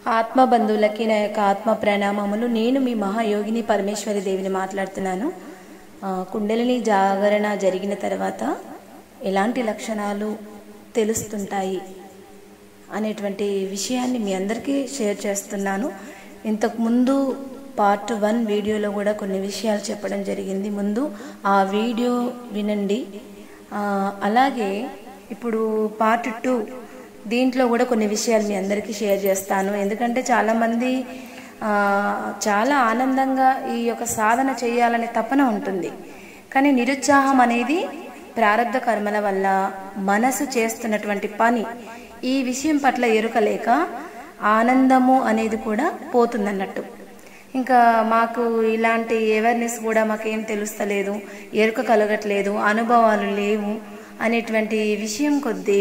ఆత్మ బంధువులకి నా యొక్క ఆత్మ ప్రణామములు నేను మీ మహాయోగిని పరమేశ్వరి దేవిని మాట్లాడుతున్నాను ఆ, కుండలిని జాగరణ జరిగిన తర్వాత ఎలాంటి లక్షణాలు తెలుస్తుంటాయి అనేటువంటి విషయాన్ని మీ అందరికీ షేర్ చేస్తున్నాను ఇంతకు ముందు పార్ట్ వన్ వీడియోలో కూడా కొన్ని విషయాలు చెప్పడం జరిగింది ముందు ఆ వీడియో వినండి ఆ, అలాగే ఇప్పుడు పార్ట్ టూ దీంట్లో కూడా కొన్ని విషయాలు మీ అందరికీ షేర్ చేస్తాను ఎందుకంటే చాలామంది ఆ, చాలా ఆనందంగా ఈ యొక్క సాధన చేయాలనే తపన ఉంటుంది కానీ నిరుత్సాహం అనేది ప్రారంధ కర్మల వల్ల మనసు చేస్తున్నటువంటి పని ఈ విషయం పట్ల ఎరుక లేక ఆనందము అనేది కూడా పోతుందన్నట్టు ఇంకా మాకు ఇలాంటి అవేర్నెస్ కూడా మాకేం తెలుస్తలేదు ఎరుక కలగట్లేదు అనుభవాలు లేవు అనేటువంటి విషయం కొద్దీ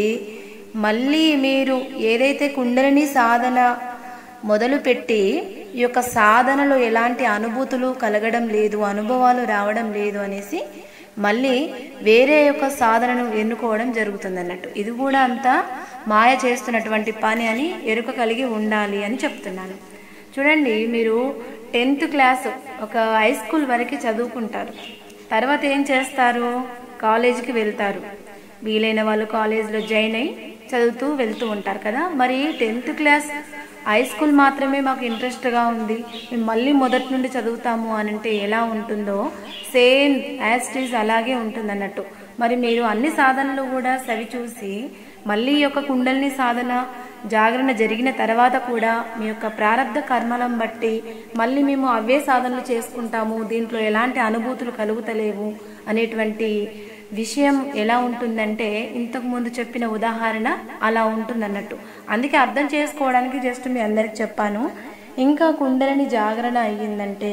మళ్ళీ మీరు ఏదైతే కుండలిని సాధన మొదలుపెట్టి ఈ యొక్క సాధనలో ఎలాంటి అనుభూతులు కలగడం లేదు అనుభవాలు రావడం లేదు అనేసి మళ్ళీ వేరే యొక్క సాధనను ఎన్నుకోవడం జరుగుతుంది అన్నట్టు ఇది కూడా అంతా మాయ చేస్తున్నటువంటి పని అని ఎరుక కలిగి ఉండాలి అని చెప్తున్నాను చూడండి మీరు టెన్త్ క్లాస్ ఒక హై స్కూల్ వరకు చదువుకుంటారు తర్వాత ఏం చేస్తారు కాలేజీకి వెళ్తారు వీలైన వాళ్ళు కాలేజీలో జాయిన్ అయ్యి చదువుతూ వెళ్తూ ఉంటారు కదా మరి టెన్త్ క్లాస్ హై స్కూల్ మాత్రమే మాకు ఇంట్రెస్ట్గా ఉంది మేము మళ్ళీ మొదటి నుండి చదువుతాము అని అంటే ఎలా ఉంటుందో సేమ్ యాస్టీస్ అలాగే ఉంటుంది అన్నట్టు మరి మీరు అన్ని సాధనలు కూడా సవి చూసి మళ్ళీ ఈ యొక్క కుండలిని సాధన జాగరణ జరిగిన తర్వాత కూడా మీ యొక్క ప్రారంధ కర్మలను బట్టి మళ్ళీ మేము అవే సాధనలు చేసుకుంటాము దీంట్లో ఎలాంటి అనుభూతులు కలుగుతలేవు అనేటువంటి విషయం ఎలా ఉంటుందంటే ఇంతకు ముందు చెప్పిన ఉదాహరణ అలా ఉంటుందన్నట్టు అందుకే అర్థం చేసుకోవడానికి జస్ట్ మీ అందరికి చెప్పాను ఇంకా కుండలిని జాగరణ అయ్యిందంటే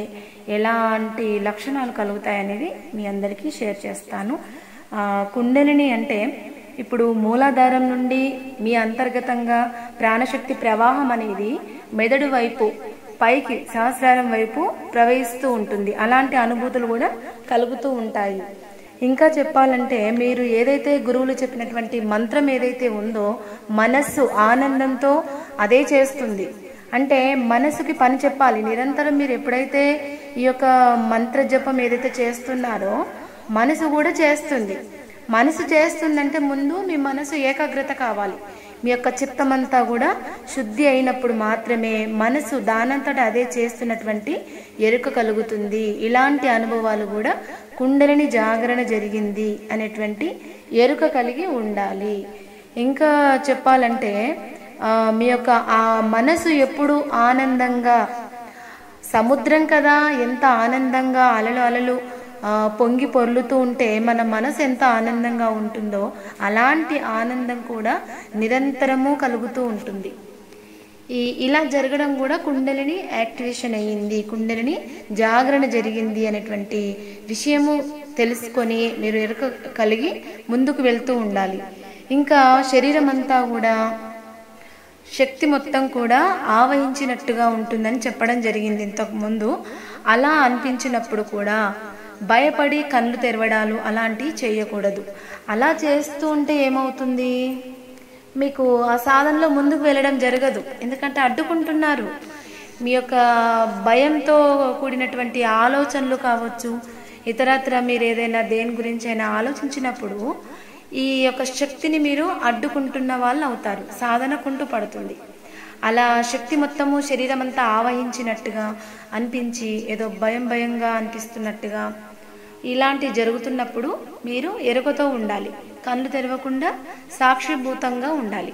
ఎలాంటి లక్షణాలు కలుగుతాయి అనేది మీ అందరికీ షేర్ చేస్తాను ఆ, కుండలిని అంటే ఇప్పుడు మూలాధారం నుండి మీ అంతర్గతంగా ప్రాణశక్తి ప్రవాహం అనేది మెదడు వైపు పైకి సహస్రారం వైపు ప్రవహిస్తూ ఉంటుంది అలాంటి అనుభూతులు కూడా కలుగుతూ ఉంటాయి ఇంకా చెప్పాలంటే మీరు ఏదైతే గురువులు చెప్పినటువంటి మంత్రం ఏదైతే ఉందో మనస్సు ఆనందంతో అదే చేస్తుంది అంటే మనసుకి పని చెప్పాలి నిరంతరం మీరు ఎప్పుడైతే ఈ యొక్క మంత్ర జపం ఏదైతే చేస్తున్నారో మనసు కూడా చేస్తుంది మనసు చేస్తుందంటే ముందు మీ మనసు ఏకాగ్రత కావాలి మీ యొక్క చిత్తమంతా కూడా శుద్ధి అయినప్పుడు మాత్రమే మనసు దానంతట అదే చేస్తున్నటువంటి ఎరుక కలుగుతుంది ఇలాంటి అనుభవాలు కూడా కుండలిని జాగరణ జరిగింది అనేటువంటి ఎరుక కలిగి ఉండాలి ఇంకా చెప్పాలంటే ఆ, మీ యొక్క ఆ మనసు ఎప్పుడు ఆనందంగా సముద్రం కదా ఎంత ఆనందంగా అలలు అలలు ఆ, పొంగి పొర్లుతూ ఉంటే మన మనసు ఎంత ఆనందంగా ఉంటుందో అలాంటి ఆనందం కూడా నిరంతరము కలుగుతూ ఉంటుంది ఈ ఇలా జరగడం కూడా కుండలిని యాక్టివేషన్ అయ్యింది కుండలిని జాగరణ జరిగింది అనేటువంటి విషయము తెలుసుకొని మీరు ఎరుక కలిగి ముందుకు వెళ్తూ ఉండాలి ఇంకా శరీరం అంతా కూడా శక్తి మొత్తం కూడా ఆవహించినట్టుగా ఉంటుందని చెప్పడం జరిగింది ఇంతకు ముందు అలా అనిపించినప్పుడు కూడా భయపడి కళ్ళు తెరవడాలు అలాంటివి చేయకూడదు అలా చేస్తూ ఉంటే ఏమవుతుంది మీకు ఆ సాధనలో ముందుకు వెళ్ళడం జరగదు ఎందుకంటే అడ్డుకుంటున్నారు మీ యొక్క భయంతో కూడినటువంటి ఆలోచనలు కావచ్చు ఇతరత్ర మీరు ఏదైనా దేని గురించి అయినా ఆలోచించినప్పుడు ఈ యొక్క శక్తిని మీరు అడ్డుకుంటున్న వాళ్ళు అవుతారు సాధనకుంటూ పడుతుంది అలా శక్తి మొత్తము శరీరం అంతా ఆవహించినట్టుగా అనిపించి ఏదో భయం భయంగా అనిపిస్తున్నట్టుగా ఇలాంటి జరుగుతున్నప్పుడు మీరు ఎరుకతో ఉండాలి కళ్ళు తెరవకుండా సాక్షిభూతంగా ఉండాలి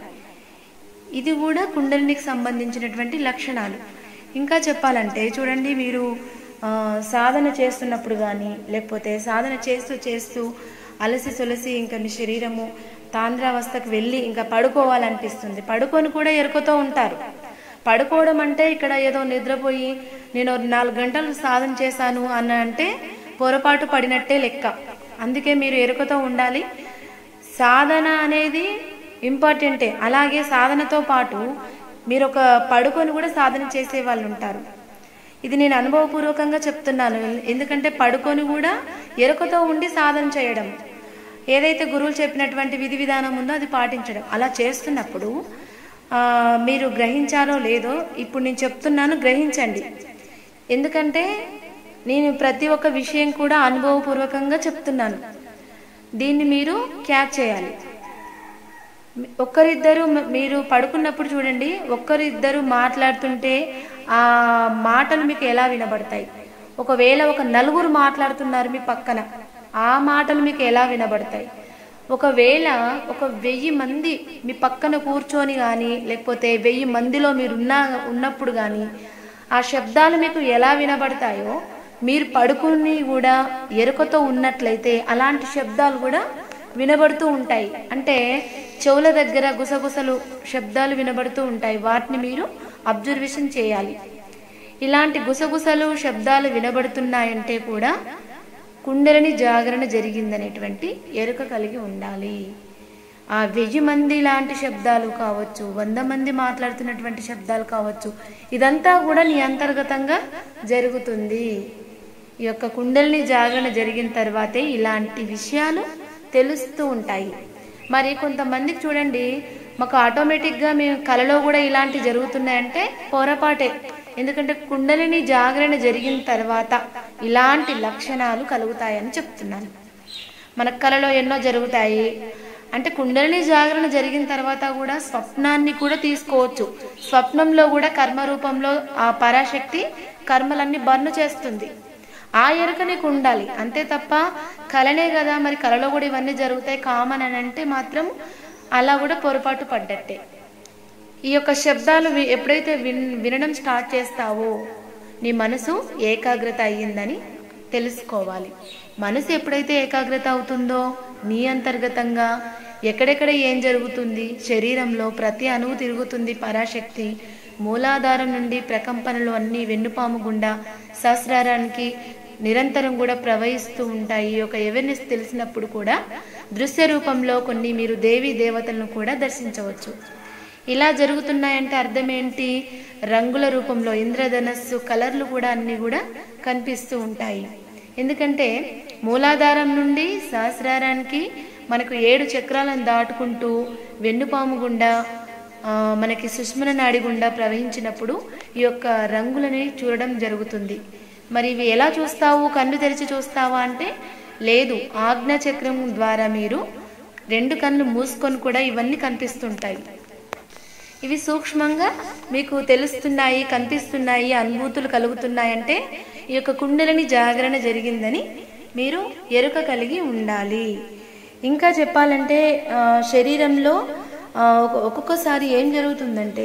ఇది కూడా కుండలినికి సంబంధించినటువంటి లక్షణాలు ఇంకా చెప్పాలంటే చూడండి మీరు ఆ, సాధన చేస్తున్నప్పుడు కానీ లేకపోతే సాధన చేస్తూ చేస్తూ అలసి సొలసి ఇంకా మీ శరీరము తాంద్రావస్థకు వెళ్ళి ఇంకా పడుకోవాలనిపిస్తుంది పడుకొని కూడా ఎరుకతో ఉంటారు పడుకోవడం అంటే ఇక్కడ ఏదో నిద్రపోయి నేను నాలుగు గంటలు సాధన చేశాను అని అంటే పొరపాటు పడినట్టే లెక్క అందుకే మీరు ఎరుకతో ఉండాలి సాధన అనేది ఇంపార్టెంటే అలాగే సాధనతో పాటు మీరు ఒక పడుకొని కూడా సాధన చేసే వాళ్ళు ఉంటారు ఇది నేను అనుభవపూర్వకంగా చెప్తున్నాను ఎందుకంటే పడుకొని కూడా ఎరుకతో ఉండి సాధన చేయడం ఏదైతే గురువులు చెప్పినటువంటి విధి విధానం ఉందో అది పాటించడం అలా చేస్తున్నప్పుడు ఆ, మీరు గ్రహించారో లేదో ఇప్పుడు నేను చెప్తున్నాను గ్రహించండి ఎందుకంటే నేను ప్రతి ఒక్క విషయం కూడా అనుభవపూర్వకంగా చెప్తున్నాను దీన్ని మీరు క్యాచ్ చేయాలి ఒక్కరిద్దరు మ- మీరు పడుకున్నప్పుడు చూడండి ఒక్కరిద్దరు మాట్లాడుతుంటే ఆ మాటలు మీకు ఎలా వినబడతాయి ఒకవేళ ఒక నలుగురు మాట్లాడుతున్నారు మీ పక్కన ఆ మాటలు మీకు ఎలా వినబడతాయి ఒకవేళ ఒక వెయ్యి మంది మీ పక్కన కూర్చొని కానీ లేకపోతే వెయ్యి మందిలో మీరు ఉన్న ఉన్నప్పుడు కానీ ఆ శబ్దాలు మీకు ఎలా వినబడతాయో మీరు పడుకుని కూడా ఎరుకతో ఉన్నట్లయితే అలాంటి శబ్దాలు కూడా వినబడుతూ ఉంటాయి అంటే చెవుల దగ్గర గుసగుసలు శబ్దాలు వినబడుతూ ఉంటాయి వాటిని మీరు అబ్జర్వేషన్ చేయాలి ఇలాంటి గుసగుసలు శబ్దాలు వినబడుతున్నాయంటే కూడా కుండలిని జాగరణ జరిగిందనేటువంటి ఎరుక కలిగి ఉండాలి ఆ వెయ్యి మంది లాంటి శబ్దాలు కావచ్చు వంద మంది మాట్లాడుతున్నటువంటి శబ్దాలు కావచ్చు ఇదంతా కూడా నీ అంతర్గతంగా జరుగుతుంది ఈ యొక్క కుండలిని జాగరణ జరిగిన తర్వాతే ఇలాంటి విషయాలు తెలుస్తూ ఉంటాయి మరి కొంతమందికి చూడండి మాకు ఆటోమేటిక్గా మేము కలలో కూడా ఇలాంటి జరుగుతున్నాయంటే పొరపాటే ఎందుకంటే కుండలిని జాగరణ జరిగిన తర్వాత ఇలాంటి లక్షణాలు కలుగుతాయని చెప్తున్నాను మన కళలో ఎన్నో జరుగుతాయి అంటే కుండలిని జాగరణ జరిగిన తర్వాత కూడా స్వప్నాన్ని కూడా తీసుకోవచ్చు స్వప్నంలో కూడా కర్మ రూపంలో ఆ పరాశక్తి కర్మలన్నీ బర్న్ చేస్తుంది ఆ ఎరుక నీకు ఉండాలి అంతే తప్ప కలనే కదా మరి కలలో కూడా ఇవన్నీ జరుగుతాయి కామన్ అని అంటే మాత్రం అలా కూడా పొరపాటు పడ్డట్టే ఈ యొక్క శబ్దాలు వి- ఎప్పుడైతే విన్ వినడం స్టార్ట్ చేస్తావో నీ మనసు ఏకాగ్రత అయ్యిందని తెలుసుకోవాలి మనసు ఎప్పుడైతే ఏకాగ్రత అవుతుందో నీ అంతర్గతంగా ఎక్కడెక్కడ ఏం జరుగుతుంది శరీరంలో ప్రతి అణువు తిరుగుతుంది పరాశక్తి మూలాధారం నుండి ప్రకంపనలు అన్నీ వెన్నుపాము గుండా సహస్రారానికి నిరంతరం కూడా ప్రవహిస్తూ ఉంటాయి ఈ యొక్క అవేర్నెస్ తెలిసినప్పుడు కూడా దృశ్య రూపంలో కొన్ని మీరు దేవీ దేవతలను కూడా దర్శించవచ్చు ఇలా జరుగుతున్నాయంటే అర్థం ఏంటి రంగుల రూపంలో ఇంద్రధనస్సు కలర్లు కూడా అన్ని కూడా కనిపిస్తూ ఉంటాయి ఎందుకంటే మూలాధారం నుండి సహస్రారానికి మనకు ఏడు చక్రాలను దాటుకుంటూ వెన్నుపాము గుండా ఆ, మనకి సుష్మన నాడి గుండా ప్రవహించినప్పుడు ఈ యొక్క రంగులని చూడడం జరుగుతుంది మరి ఇవి ఎలా చూస్తావు కన్ను తెరిచి చూస్తావా అంటే లేదు ఆజ్ఞా చక్రం ద్వారా మీరు రెండు కళ్ళు మూసుకొని కూడా ఇవన్నీ కనిపిస్తుంటాయి ఇవి సూక్ష్మంగా మీకు తెలుస్తున్నాయి కనిపిస్తున్నాయి అనుభూతులు కలుగుతున్నాయి అంటే ఈ యొక్క కుండలని జాగరణ జరిగిందని మీరు ఎరుక కలిగి ఉండాలి ఇంకా చెప్పాలంటే ఆ, శరీరంలో ఆ, ఒక్కొ- ఒక్కొక్కసారి ఏం జరుగుతుందంటే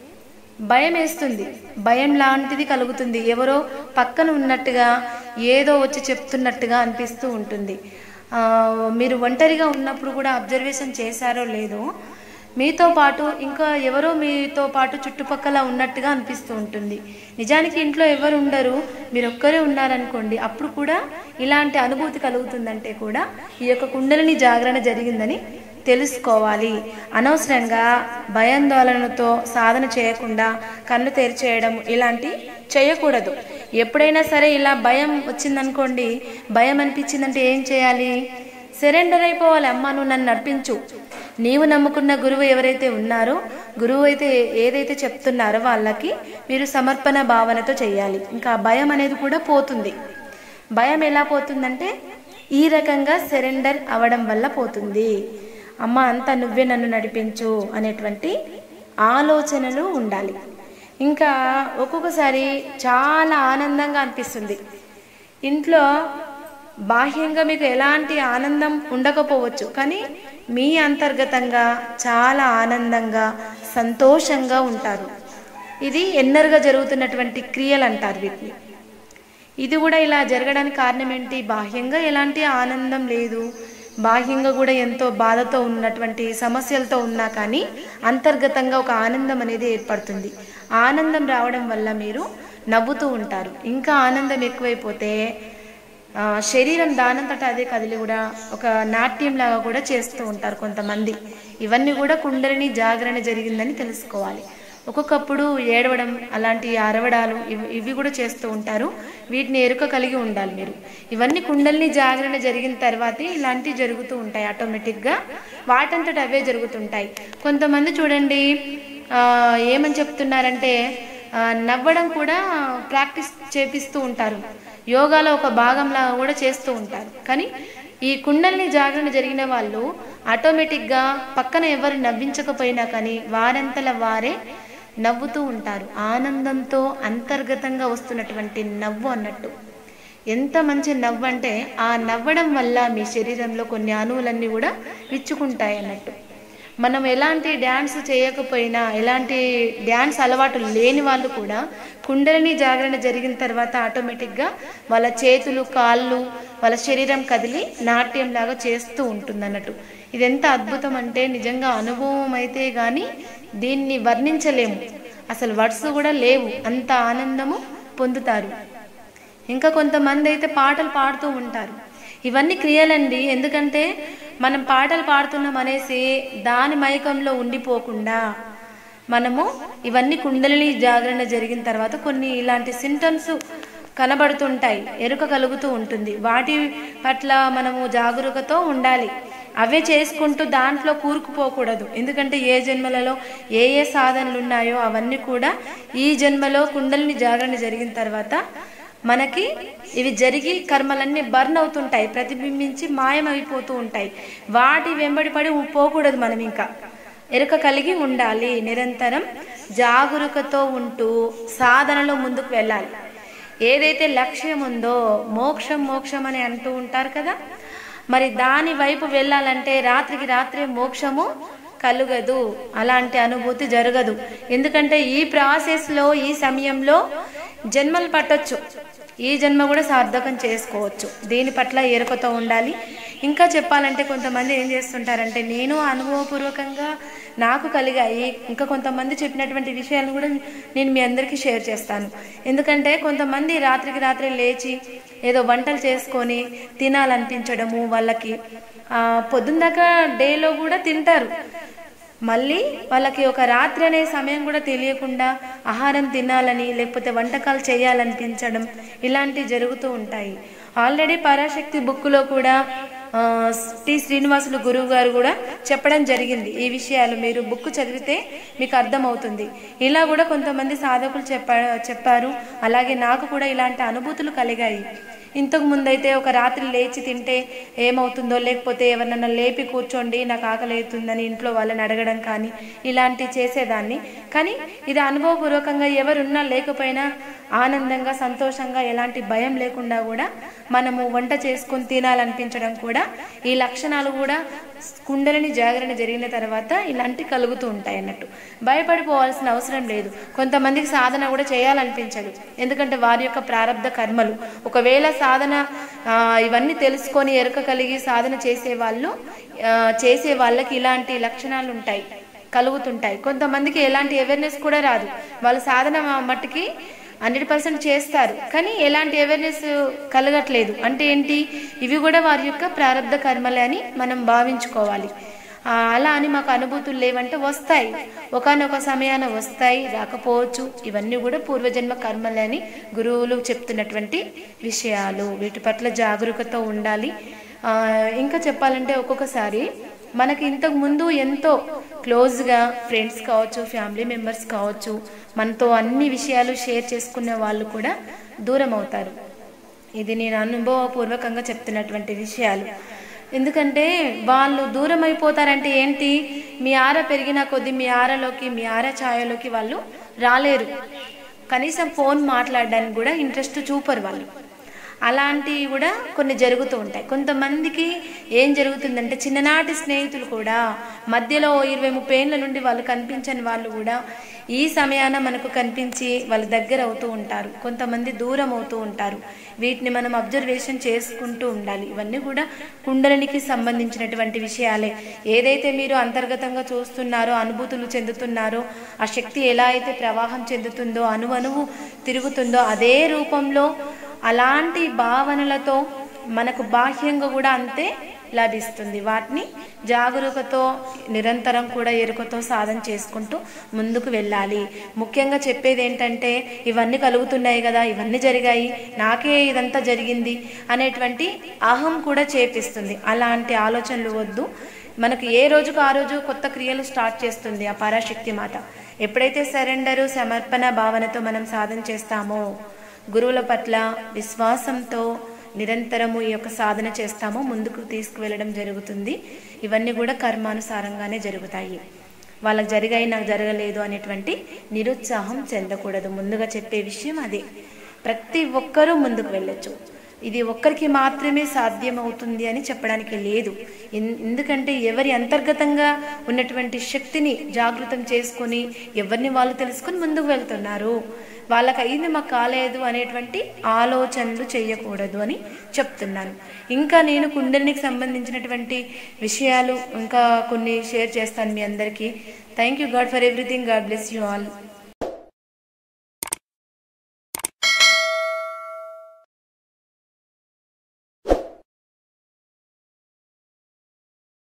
భయం వేస్తుంది భయం లాంటిది కలుగుతుంది ఎవరో పక్కన ఉన్నట్టుగా ఏదో వచ్చి చెప్తున్నట్టుగా అనిపిస్తూ ఉంటుంది ఆ, మీరు ఒంటరిగా ఉన్నప్పుడు కూడా అబ్జర్వేషన్ చేశారో లేదో మీతో పాటు ఇంకా ఎవరో మీతో పాటు చుట్టుపక్కల ఉన్నట్టుగా అనిపిస్తూ ఉంటుంది నిజానికి ఇంట్లో ఎవరు ఉండరు మీరు ఒక్కరే ఉన్నారనుకోండి అప్పుడు కూడా ఇలాంటి అనుభూతి కలుగుతుందంటే కూడా ఈ యొక్క కుండలిని జాగరణ జరిగిందని తెలుసుకోవాలి అనవసరంగా భయాందోళనతో సాధన చేయకుండా కళ్ళు తెరిచేయడం ఇలాంటి చేయకూడదు ఎప్పుడైనా సరే ఇలా భయం వచ్చిందనుకోండి భయం అనిపించిందంటే ఏం చేయాలి సరెండర్ అయిపోవాలి అమ్మ నువ్వు నన్ను నడిపించు నీవు నమ్ముకున్న గురువు ఎవరైతే ఉన్నారో గురువు అయితే ఏదైతే చెప్తున్నారో వాళ్ళకి మీరు సమర్పణ భావనతో చేయాలి ఇంకా ఆ భయం అనేది కూడా పోతుంది భయం ఎలా పోతుందంటే ఈ రకంగా సరెండర్ అవడం వల్ల పోతుంది అమ్మ అంతా నువ్వే నన్ను నడిపించు అనేటువంటి ఆలోచనలు ఉండాలి ఇంకా ఒక్కొక్కసారి చాలా ఆనందంగా అనిపిస్తుంది ఇంట్లో బాహ్యంగా మీకు ఎలాంటి ఆనందం ఉండకపోవచ్చు కానీ మీ అంతర్గతంగా చాలా ఆనందంగా సంతోషంగా ఉంటారు ఇది ఎన్నరుగా జరుగుతున్నటువంటి క్రియలు అంటారు వీటిని ఇది కూడా ఇలా జరగడానికి కారణం ఏంటి బాహ్యంగా ఎలాంటి ఆనందం లేదు బాహ్యంగా కూడా ఎంతో బాధతో ఉన్నటువంటి సమస్యలతో ఉన్నా కానీ అంతర్గతంగా ఒక ఆనందం అనేది ఏర్పడుతుంది ఆనందం రావడం వల్ల మీరు నవ్వుతూ ఉంటారు ఇంకా ఆనందం ఎక్కువైపోతే ఆ, శరీరం దానంతట అదే కదిలి కూడా ఒక నాట్యం లాగా కూడా చేస్తూ ఉంటారు కొంతమంది ఇవన్నీ కూడా కుండలిని జాగరణ జరిగిందని తెలుసుకోవాలి ఒక్కొక్కప్పుడు ఏడవడం అలాంటి అరవడాలు ఇవి ఇవి కూడా చేస్తూ ఉంటారు వీటిని ఎరుక కలిగి ఉండాలి మీరు ఇవన్నీ కుండలిని జాగరణ జరిగిన తర్వాతే ఇలాంటివి జరుగుతూ ఉంటాయి ఆటోమేటిక్గా వాటంతట అవే జరుగుతుంటాయి కొంతమంది చూడండి ఆ, ఏమని చెప్తున్నారంటే ఆ, నవ్వడం కూడా ప్రాక్టీస్ చేపిస్తూ ఉంటారు యోగాలో ఒక భాగంలా కూడా చేస్తూ ఉంటారు కానీ ఈ కుండల్ని జాగరణ జరిగిన వాళ్ళు ఆటోమేటిక్గా పక్కన ఎవరు నవ్వించకపోయినా కానీ వారంతల వారే నవ్వుతూ ఉంటారు ఆనందంతో అంతర్గతంగా వస్తున్నటువంటి నవ్వు అన్నట్టు ఎంత మంచి నవ్వు అంటే ఆ నవ్వడం వల్ల మీ శరీరంలో కొన్ని అణువులన్నీ కూడా విచ్చుకుంటాయి అన్నట్టు మనం ఎలాంటి డ్యాన్స్ చేయకపోయినా ఎలాంటి డ్యాన్స్ అలవాటు లేని వాళ్ళు కూడా కుండలిని జాగరణ జరిగిన తర్వాత ఆటోమేటిక్గా వాళ్ళ చేతులు కాళ్ళు వాళ్ళ శరీరం కదిలి నాట్యంలాగా చేస్తూ ఉంటుంది అన్నట్టు ఇది ఎంత అద్భుతం అంటే నిజంగా అనుభవం అయితే కానీ దీన్ని వర్ణించలేము అసలు వర్డ్స్ కూడా లేవు అంత ఆనందము పొందుతారు ఇంకా కొంతమంది అయితే పాటలు పాడుతూ ఉంటారు ఇవన్నీ క్రియలండి ఎందుకంటే మనం పాటలు పాడుతున్నాం అనేసి దాని మైకంలో ఉండిపోకుండా మనము ఇవన్నీ కుండలిని జాగరణ జరిగిన తర్వాత కొన్ని ఇలాంటి సింటమ్స్ కనబడుతుంటాయి ఎరుక కలుగుతూ ఉంటుంది వాటి పట్ల మనము జాగరూకతో ఉండాలి అవే చేసుకుంటూ దాంట్లో కూరుకుపోకూడదు ఎందుకంటే ఏ జన్మలలో ఏ ఏ సాధనలు ఉన్నాయో అవన్నీ కూడా ఈ జన్మలో కుండలిని జాగరణ జరిగిన తర్వాత మనకి ఇవి జరిగి కర్మలన్నీ బర్న్ అవుతుంటాయి ప్రతిబింబించి మాయమైపోతూ ఉంటాయి వాటి వెంబడి పడి పోకూడదు మనం ఇంకా ఎరుక కలిగి ఉండాలి నిరంతరం జాగరూకతో ఉంటూ సాధనలో ముందుకు వెళ్ళాలి ఏదైతే లక్ష్యం ఉందో మోక్షం మోక్షం అని అంటూ ఉంటారు కదా మరి దాని వైపు వెళ్ళాలంటే రాత్రికి రాత్రే మోక్షము కలుగదు అలాంటి అనుభూతి జరగదు ఎందుకంటే ఈ ప్రాసెస్లో ఈ సమయంలో జన్మలు పట్టొచ్చు ఈ జన్మ కూడా సార్థకం చేసుకోవచ్చు దీని పట్ల ఎరుకతో ఉండాలి ఇంకా చెప్పాలంటే కొంతమంది ఏం చేస్తుంటారంటే నేను అనుభవపూర్వకంగా నాకు కలిగాయి ఇంకా కొంతమంది చెప్పినటువంటి విషయాలను కూడా నేను మీ అందరికీ షేర్ చేస్తాను ఎందుకంటే కొంతమంది రాత్రికి రాత్రి లేచి ఏదో వంటలు చేసుకొని తినాలనిపించడము వాళ్ళకి ఆ, పొద్దున్న దాకా డేలో కూడా తింటారు మళ్ళీ వాళ్ళకి ఒక రాత్రి అనే సమయం కూడా తెలియకుండా ఆహారం తినాలని లేకపోతే వంటకాలు చేయాలనిపించడం ఇలాంటివి జరుగుతూ ఉంటాయి ఆల్రెడీ పరాశక్తి బుక్లో కూడా ఆ, టి శ్రీనివాసులు గురువు గారు కూడా చెప్పడం జరిగింది ఈ విషయాలు మీరు బుక్ చదివితే మీకు అర్థమవుతుంది ఇలా కూడా కొంతమంది సాధకులు చెప్పా చెప్పారు అలాగే నాకు కూడా ఇలాంటి అనుభూతులు కలిగాయి ఇంతకు ముందైతే ఒక రాత్రి లేచి తింటే ఏమవుతుందో లేకపోతే ఎవరినన్నా లేపి కూర్చోండి నాకు ఆకలి అవుతుందని ఇంట్లో వాళ్ళని అడగడం కానీ ఇలాంటివి చేసేదాన్ని కానీ ఇది అనుభవపూర్వకంగా ఎవరున్నా లేకపోయినా ఆనందంగా సంతోషంగా ఎలాంటి భయం లేకుండా కూడా మనము వంట చేసుకొని తినాలనిపించడం కూడా ఈ లక్షణాలు కూడా కుండలిని జాగరణ జరిగిన తర్వాత ఇలాంటి కలుగుతూ ఉంటాయి అన్నట్టు భయపడిపోవాల్సిన అవసరం లేదు కొంతమందికి సాధన కూడా చేయాలనిపించదు ఎందుకంటే వారి యొక్క ప్రారంధ కర్మలు ఒకవేళ సాధన ఆ, ఇవన్నీ తెలుసుకొని ఎరుక కలిగి సాధన చేసే వాళ్ళు ఆ, చేసే వాళ్ళకి ఇలాంటి లక్షణాలు ఉంటాయి కలుగుతుంటాయి కొంతమందికి ఎలాంటి అవేర్నెస్ కూడా రాదు వాళ్ళ సాధన మట్టుకి హండ్రెడ్ పర్సెంట్ చేస్తారు కానీ ఎలాంటి అవేర్నెస్ కలగట్లేదు అంటే ఏంటి ఇవి కూడా వారి యొక్క ప్రారంధ కర్మలే అని మనం భావించుకోవాలి ఆ, అలా అని మాకు అనుభూతులు లేవంటే వస్తాయి ఒకనొక సమయాన వస్తాయి రాకపోవచ్చు ఇవన్నీ కూడా పూర్వజన్మ కర్మలే అని గురువులు చెప్తున్నటువంటి విషయాలు వీటి పట్ల జాగరూకత ఉండాలి ఆ, ఇంకా చెప్పాలంటే ఒక్కొక్కసారి మనకి ఇంతకు ముందు ఎంతో క్లోజ్గా ఫ్రెండ్స్ కావచ్చు ఫ్యామిలీ మెంబర్స్ కావచ్చు మనతో అన్ని విషయాలు షేర్ చేసుకునే వాళ్ళు కూడా దూరం అవుతారు ఇది నేను అనుభవపూర్వకంగా చెప్తున్నటువంటి విషయాలు ఎందుకంటే వాళ్ళు దూరం అయిపోతారంటే ఏంటి మీ ఆర పెరిగిన కొద్దీ మీ ఆరలోకి మీ ఆర ఛాయలోకి వాళ్ళు రాలేరు కనీసం ఫోన్ మాట్లాడడానికి కూడా ఇంట్రెస్ట్ చూపరు వాళ్ళు అలాంటివి కూడా కొన్ని జరుగుతూ ఉంటాయి కొంతమందికి ఏం జరుగుతుందంటే చిన్ననాటి స్నేహితులు కూడా మధ్యలో ఇరవై ముప్పై ఏళ్ళ నుండి వాళ్ళు కనిపించని వాళ్ళు కూడా ఈ సమయాన మనకు కనిపించి వాళ్ళ దగ్గర అవుతూ ఉంటారు కొంతమంది దూరం అవుతూ ఉంటారు వీటిని మనం అబ్జర్వేషన్ చేసుకుంటూ ఉండాలి ఇవన్నీ కూడా కుండలినికి సంబంధించినటువంటి విషయాలే ఏదైతే మీరు అంతర్గతంగా చూస్తున్నారో అనుభూతులు చెందుతున్నారో ఆ శక్తి ఎలా అయితే ప్రవాహం చెందుతుందో అణువణువు తిరుగుతుందో అదే రూపంలో అలాంటి భావనలతో మనకు బాహ్యంగా కూడా అంతే లభిస్తుంది వాటిని జాగరూకతో నిరంతరం కూడా ఎరుకతో సాధన చేసుకుంటూ ముందుకు వెళ్ళాలి ముఖ్యంగా చెప్పేది ఏంటంటే ఇవన్నీ కలుగుతున్నాయి కదా ఇవన్నీ జరిగాయి నాకే ఇదంతా జరిగింది అనేటువంటి అహం కూడా చేపిస్తుంది అలాంటి ఆలోచనలు వద్దు మనకు ఏ రోజుకు ఆ రోజు కొత్త క్రియలు స్టార్ట్ చేస్తుంది ఆ పరాశక్తి మాత ఎప్పుడైతే సరెండరు సమర్పణ భావనతో మనం సాధన చేస్తామో గురువుల పట్ల విశ్వాసంతో నిరంతరము ఈ యొక్క సాధన చేస్తామో ముందుకు తీసుకువెళ్ళడం జరుగుతుంది ఇవన్నీ కూడా కర్మానుసారంగానే జరుగుతాయి వాళ్ళకి జరిగాయి నాకు జరగలేదు అనేటువంటి నిరుత్సాహం చెందకూడదు ముందుగా చెప్పే విషయం అదే ప్రతి ఒక్కరూ ముందుకు వెళ్ళొచ్చు ఇది ఒక్కరికి మాత్రమే సాధ్యమవుతుంది అని చెప్పడానికి లేదు ఎన్- ఎందుకంటే ఎవరి అంతర్గతంగా ఉన్నటువంటి శక్తిని జాగృతం చేసుకొని ఎవరిని వాళ్ళు తెలుసుకొని ముందుకు వెళ్తున్నారు వాళ్ళకి అయింది మాకు కాలేదు అనేటువంటి ఆలోచనలు చేయకూడదు అని చెప్తున్నాను ఇంకా నేను కుండలినికి సంబంధించినటువంటి విషయాలు ఇంకా కొన్ని షేర్ చేస్తాను మీ అందరికీ thank you god for everything god bless you all